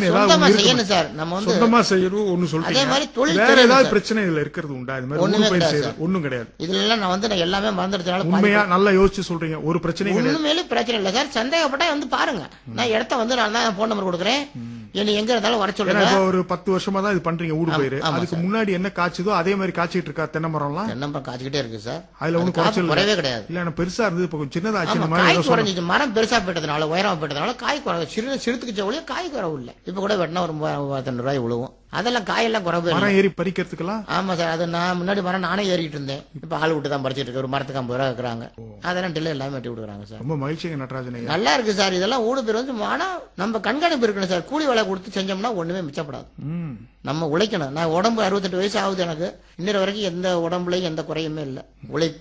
பிரச்சனை ஏதாவது சொந்தமா ஒண்ணு செய்யணும் இருக்குமா? சார் நம்ம வந்து சொந்தமா செய்யணும் ஒண்ணு அதே சொல்றீங்க மாதிரி தொழில் வேற தெரியும் ஏதாவது சார். பிரச்சனை இதுல இருக்கிறது உண்டா இது மாதிரி ஒண்ணுமே ஊர் பயிர் கிடையாது செய்யறது ஒண்ணும் கிடையாது இதுல எல்லாம் நான் வந்து நான் எல்லாமே மறந்துடுறதுனால பாதி உண்மையா நல்லா யோசிச்சு சொல்றீங்க ஒரு பிரச்சனையும் கிடையாது ஒண்ணுமேலே பிரச்சனை இல்லை சார் சந்தேகப்பட்டா வந்து பாருங்க நான் இடத்த வந்து நான் தான் போன் நம்பர் கொடுக்குறேன் என்ன எங்க இருந்தாலும் வர ஏன்னா சொல்லுங்க இப்ப ஒரு பத்து வருஷமா தான் இது பண்றீங்க ஊடு பயிர் ஆமா அதுக்கு முன்னாடி என்ன காய்ச்சதோ அதே மாதிரி காய்ச்சிட்டு இருக்கா தென்னை மரம்லாம் தென்னம்பரம் காய்ச்சிக்கிட்டே இருக்கு சார் அதுல ஒண்ணும் அது காப்பு குறைச்சல் குறையவே கிடையாது இல்ல எனக்கு பெருசா இருந்தது இப்ப கொஞ்சம் சின்னதாச்சு ஆமா இந்த மாதிரி காய் ஏதோ சொன்னீங்க. குறைஞ்சிச்சு மரம் பெருசா போயிட்டதுனால உயரமா போயிட்டதுனால காய் குறை சிறு சிறுத்துக்கு ஒழிய காய் குறவு இல்லை இப்ப கூட வெட்டினா ஒரு மூவாயிரம் மூவாயிரத்தி ரூபாய் விழுவும் அதெல்லாம் காயெல்லாம் குறவு இல்லை மரம் ஏறி பறிக்கிறதுக்கெல்லாம் ஆமா சார் அது நான் முன்னாடி மரம் நானே ஏறிட்டு இருந்தேன் இப்ப ஆள் விட்டு தான் பறிச்சிட்டு இருக்கு ஒரு மரத்துக்கு ஐம்பது ரூபா இருக்கிறாங்க அதெல்லாம் டில்ல எல்லாமே வெட்டி விடுறாங்க சார் ரொம்ப மகிழ்ச்சிங்க நடராஜன் ஐயா நல்லா இருக்கு சார் இதெல்லாம் ஊடு பேர் வந்து ஆனா நம்ம கண்காணிப்பு இருக்கணும் சார் கூலி வேலை கொடுத்து செஞ்சோம்னா ஒண்ணுமே மிச்சப்படாது ம் நம்ம உழைக்கணும் நான் உடம்பு அறுபத்தெட்டு வயசு ஆகுது எனக்கு இன்னொரு வரைக்கும் எந்த உடம்புலயும் எந்த குறையுமே இல்லை உழைப்பு